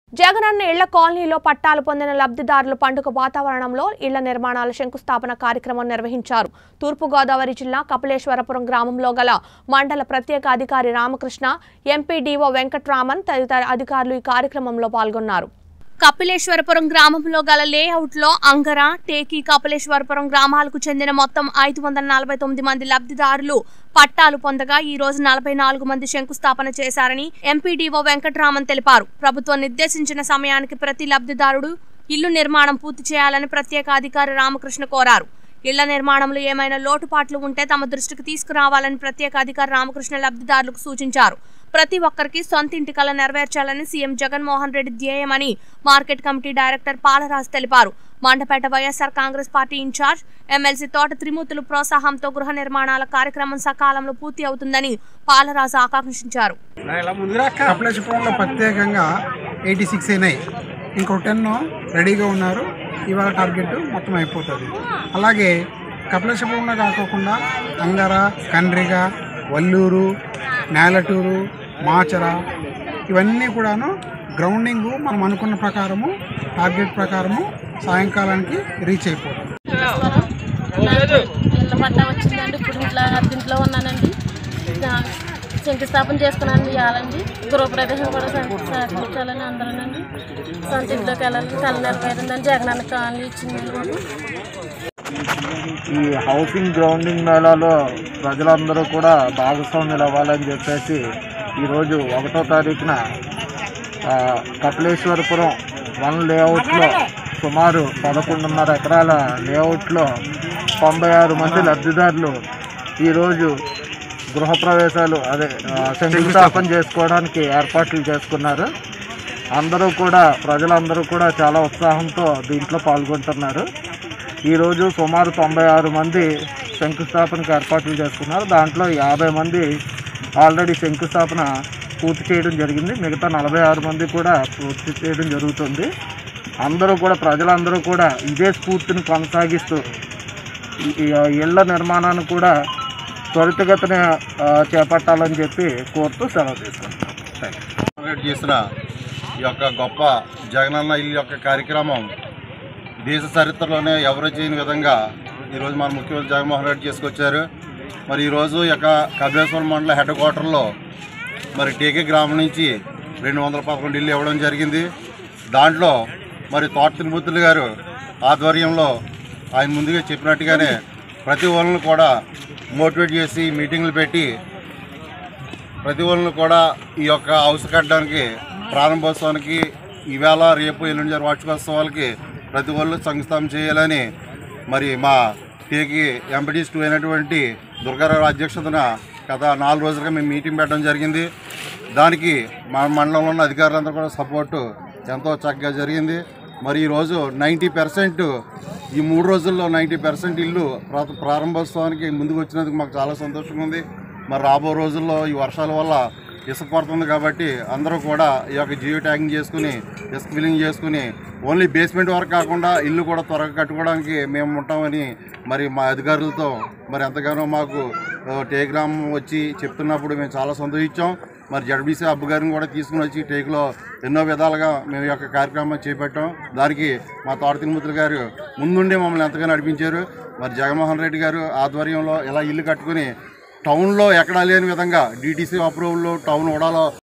జగనన్న ఇళ్ల కాలనీలో పట్టాలు పొందిన లబ్ధిదారులు పండుగ వాతావరణంలో ఇళ్ల నిర్మాణాల శంకుస్థాపన కార్యక్రమం నిర్వహించారు తూర్పుగోదావరి జిల్లా కపిలేశ్వరపురం గ్రామంలో గల మండల ప్రత్యేక అధికారి రామకృష్ణ ఎంపీడీఓ వెంకట్రామన్ తదితర అధికారులు ఈ కార్యక్రమంలో పాల్గొన్నారు కపిలేశ్వరపురం గ్రామంలో గల లేఅవుట్లో అంగర టేకి కపిలేశ్వరపురం గ్రామాలకు చెందిన మొత్తం ఐదు వందల నలభై తొమ్మిది మంది లబ్ధిదారులు పట్టాలు పొందగా ఈ రోజు నలభై నాలుగు మంది శంకుస్థాపన చేశారని ఎంపీడీఓ వెంకట్రామన్ తెలిపారు ప్రభుత్వం నిర్దేశించిన సమయానికి ప్రతి లబ్ధిదారుడు ఇల్లు నిర్మాణం పూర్తి చేయాలని ప్రత్యేక అధికారి రామకృష్ణ కోరారు ఇళ్ల నిర్మాణంలో ఏమైనా లోటుపాట్లు ఉంటే తమ దృష్టికి తీసుకురావాలని ప్రత్యేక అధికారి రామకృష్ణ లబ్ధిదారులకు సూచించారు ప్రతి ఒక్కరికి సొంత ఇంటి కల నెరవేర్చాలని సీఎం జగన్మోహన్ రెడ్డి ధ్యేయమని మార్కెట్ కమిటీ డైరెక్టర్ పాలరాజు తెలిపారు Mandapeta YSR Congress party in charge MLC Thota Trimurthulu ప్రోత్సాహంతో గృహ నిర్మాణాల కార్యక్రమం సకాలంలో పూర్తి అవుతుందని పాలరాజు ఆకాంక్షించారు కపిలేశ్వరంలో ప్రత్యేకంగా ఎయిటీ సిక్స్ అయినాయి ఇంకో టెన్ రెడీగా ఉన్నారు ఇవాళ టార్గెట్ మొత్తం అయిపోతుంది అలాగే కపిలేశ్వరంలో కాకోకుండా అంగర కండ్రిగ వల్లూరు నేలటూరు మాచర ఇవన్నీ కూడాను గ్రౌండింగ్ మనం అనుకున్న ప్రకారము టార్గెట్ ప్రకారము సాయంకాలానికి రీచ్ అయిపోతుంది నాకు ఇళ్ళ పట్టా వచ్చిందండి ఇప్పుడు ఇట్లా అద్దీంట్లో ఉన్నానండి నా శంకుస్థాపన చేసుకున్నాను ఇవ్వాలండి గృహప్రదేశం కూడా సహ- సహకరించాలని అందరూనండి సొంత ఇంట్లోకి వెళ్ళాలని కళ నెరవేరిందని జగనన్న కాలనీ ఇచ్చింది మాకు ఈ హౌసింగ్ గ్రౌండింగ్ మేళాలో ప్రజలందరూ కూడా భాగస్వామ్యులు అవ్వాలని చెప్పేసి ఈరోజు ఒకటో తారీఖున ఆ, కపిలేశ్వరపురం వన్ లేఅవుట్లో సుమారు పదకొండున్నర ఎకరాల లేఅవుట్లో తొంభై ఆరు మంది లబ్ధిదారులు ఈరోజు గృహప్రవేశాలు అదే ఆ, శంకుస్థాపన చేసుకోవడానికి ఏర్పాట్లు చేసుకున్నారు అందరూ కూడా ప్రజలందరూ కూడా చాలా ఉత్సాహంతో దీంట్లో పాల్గొంటున్నారు ఈరోజు సుమారు తొంభై ఆరు మంది శంకుస్థాపనకు ఏర్పాట్లు చేసుకున్నారు దాంట్లో యాభై మంది ఆల్రెడీ శంకుస్థాపన పూర్తి చేయడం జరిగింది మిగతా నలభై ఆరు మంది కూడా పూర్తి చేయడం జరుగుతుంది అందరూ కూడా ప్రజలందరూ కూడా ఇదే స్ఫూర్తిని కొనసాగిస్తూ ఈ- ఈ ఇళ్ల నిర్మాణాన్ని కూడా త్వరితగతిన ఆ, చేపట్టాలని చెప్పి కోరుతూ సెలవు తీసుకుంటాం థ్యాంక్ యూ కాంగ్రెట్ చేసిన ఈ యొక్క గొప్ప జగనన్న ఇల్లు యొక్క కార్యక్రమం దేశ చరిత్రలోనే ఎవరు చేయని విధంగా ఈరోజు మన ముఖ్యమంత్రి జగన్మోహన్ రెడ్డి చేసుకొచ్చారు మరి ఈరోజు ఈ యొక్క కబేశ్వరం మండల హెడ్ క్వార్టర్లో మరి టీకే గ్రామం నుంచి రెండు వందల పదకొండు ఇల్లు ఇవ్వడం జరిగింది దాంట్లో మరి తోట తిరుమూర్తులు గారు ఆధ్వర్యంలో ఆయన ముందుగా చెప్పినట్టుగానే ప్రతి ఒళ్ళను కూడా మోటివేట్ చేసి మీటింగ్లు పెట్టి ప్రతి ఒళ్ళను కూడా ఈ యొక్క హౌస్ కట్టడానికి ప్రారంభోత్సవానికి ఈవేళ రేపు ఎల్లుండి జరిగే వార్షికోత్సవాలకి ప్రతి ఒళ్ళు సంస్థాపన చేయాలని మరి మా టేకి ఎంపీటీస్ టూ అయినటువంటి దుర్గారావు అధ్యక్షతన గత నాలుగు రోజులుగా మేము మీటింగ్ పెట్టడం జరిగింది దానికి మా మండలంలో ఉన్న అధికారులందరూ కూడా సపోర్టు ఎంతో చక్కగా జరిగింది మరి ఈరోజు నైంటీ పర్సెంట్ ఈ మూడు రోజుల్లో నైంటీ పర్సెంట్ ఇల్లు ప్రా- ప్రారంభోత్సవానికి ముందుకు వచ్చినందుకు మాకు చాలా సంతోషంగా ఉంది మరి రాబో రోజుల్లో ఈ వర్షాల వల్ల ఇసుక పడుతుంది కాబట్టి అందరూ కూడా ఈ యొక్క జియో ట్యాగింగ్ చేసుకుని ఇసుక ఫిల్లింగ్ చేసుకుని ఓన్లీ బేస్మెంట్ వరకు కాకుండా ఇల్లు కూడా త్వరగా కట్టుకోవడానికి మేము ఉంటామని మరి మా అధికారులతో మరి ఎంతగానో మాకు ఆ, టేగ్రామ్ వచ్చి చెప్తున్నప్పుడు మేము చాలా సంతోషించాం మరి జడ్బీసీ అబ్బు గారిని కూడా తీసుకుని వచ్చి టేక్లో ఎన్నో విధాలుగా మేము ఈ యొక్క కార్యక్రమం చేపట్టాం దానికి మా తోట తిరుమతులు గారు ముందుండి మమ్మల్ని ఎంతగానో నడిపించారు మరి జగన్మోహన్ రెడ్డి గారు ఆధ్వర్యంలో ఇలా ఇల్లు కట్టుకుని టౌన్లో ఎక్కడా లేని విధంగా డీటీసీ అప్రూవల్లో టౌన్ ఓడాలో